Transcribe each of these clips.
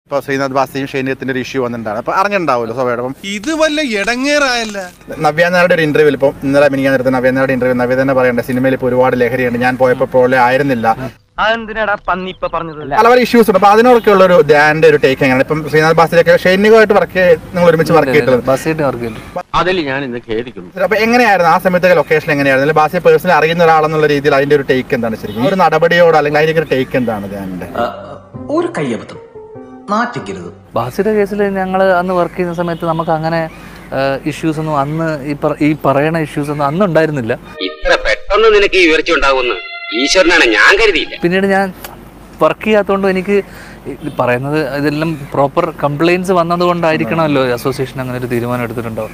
ഇപ്പോൾ ശ്രീനാഥ് ബാസിയും ഷൈനിയത്തിന്റെ ഒരു ഇഷ്യൂ വന്നിട്ടുണ്ടാണ് അപ്പോൾ അറിഞ്ഞിട്ടുണ്ടാവുമല്ലോ സ്വാഭാവികം അപ്പം ഇത് വല്ല എടങ്ങേറായല്ല നവ്യാനാരുടെ ഒരു ഇന്റർവ്യൂവിൽ ഇപ്പം ഇന്നലെ മിനിക്കാൻ നേരത്തെ നവ്യാനാരുടെ ഇന്റർവ്യൂ നവ്യ തന്നെ പറയണ്ട സിനിമയിൽ ഇപ്പോൾ ഒരുപാട് ലഹരിയുണ്ട് ഞാൻ പോയപ്പോൾ പോലെ ആയിരുന്നില്ല അതെന്തിനാടാ പന്നി ഇപ്പൊ പറഞ്ഞത് പല പല ഇഷ്യൂസ് ഉണ്ട് അപ്പോൾ അതിനൊക്കെ ഉള്ള ഒരു ധ്യാന്റെ ഒരു ടേക്ക് എങ്ങനെയാണ് ഇപ്പം ശ്രീനാഥ് ബാസിലൊക്കെ ഷൈനികമായിട്ട് വർക്ക് നിങ്ങൾ ഒരുമിച്ച് വർക്ക് ചെയ്തിട്ടുള്ളത് ബസ്സായിട്ട് വർക്ക് ചെയ്തു അതിൽ ഞാൻ ഇന്ന് ഖേദിക്കുന്നു അപ്പൊ എങ്ങനെയായിരുന്നു ആ സമയത്തൊക്കെ ലൊക്കേഷൻ എങ്ങനെയായിരുന്നു അല്ലെങ്കിൽ ബാസിയെ പേഴ്സണലി അറിയുന്ന ഒരാളെന്നുള്ള രീതിയിൽ അതിന്റെ ഒരു ടേക്ക് എന്താണ് ശരിക്കും ഒരു നടപടിയോട് അല്ലെങ്കിൽ അതിന്റെ ഒരു ടേക്ക് എന്താണ് ധ്യാനിന്റെ ഒരു കയ്യബദ്ധം നാറ്റിക്കരുത് ബാസിയുടെ കേസിൽ ഞങ്ങൾ അന്ന് വർക്ക് ചെയ്യുന്ന സമയത്ത് നമുക്ക് അങ്ങനെ ഇഷ്യൂസ് ഒന്നും അന്ന് ഈ പറ- ഈ പറയണ ഇഷ്യൂസ് ഒന്നും അന്ന് ഉണ്ടായിരുന്നില്ല ഇത്ര പെട്ടെന്ന് നിനക്ക് ഈ ഉയർച്ച ഉണ്ടാവുമെന്ന് ഈശ്വരനാണ് ഞാൻ കരുതിയില്ല പിന്നീട് ഞാൻ വർക്ക് ചെയ്യാത്തതുകൊണ്ടും എനിക്ക് ഈ പറയുന്നത് ഇതെല്ലാം പ്രോപ്പർ കംപ്ലയിൻസ് വന്നതുകൊണ്ടായിരിക്കണമല്ലോ അസോസിയേഷൻ അങ്ങനെ ഒരു തീരുമാനം എടുത്തിട്ടുണ്ടാവും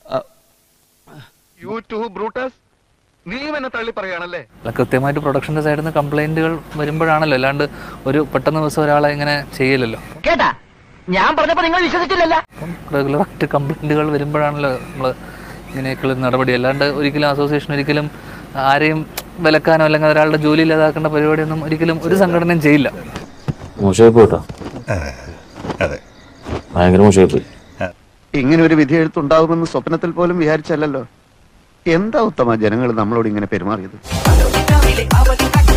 യൂട്യൂബ് ബ്രൂട്ടസ് നീ എന്നെ തള്ളി പറയാണല്ലേ അല്ല, കൃത്യമായിട്ട് പ്രൊഡക്ഷൻ്റെ സൈഡിൽ നിന്ന് കംപ്ലൈൻറ്റുകൾ വരുമ്പോഴാണല്ലോ അല്ലാണ്ട് ഒരു പെട്ടെന്ന് ദിവസം ഒരാളെ ഇങ്ങനെ ചെയ്യില്ലല്ലോ കേട്ടാ ഞാൻ പറഞ്ഞപ്പോ നിങ്ങൾ വിശ്വസിച്ചില്ലല്ല അപ്പം റെഗുലറായിട്ട് കംപ്ലൈൻറ്റുകൾ വരുമ്പോഴാണല്ലോ നമ്മൾ ഇങ്ങനെയൊക്കെയുള്ള നടപടി അല്ലാണ്ട് ഒരിക്കലും അസോസിയേഷൻ ഒരിക്കലും ആരെയും വിലക്കാനോ അല്ലെങ്കിൽ ഒരാളുടെ ജോലി ഇല്ലാതാക്കേണ്ട പരിപാടിയൊന്നും ഒരിക്കലും ഒരു സംഘടനയും ചെയ്യില്ല മോശമായി പോയിട്ടോ ഭയങ്കര മോശമായി പോയി ഇങ്ങനെ ഒരു വിധി എഴുത്തുണ്ടാകുമെന്ന് സ്വപ്നത്തിൽ പോലും വിചാരിച്ചല്ലോ എന്താ ഉത്തമ ജനങ്ങൾ നമ്മളോട് ഇങ്ങനെ പെരുമാറിയത് അവധി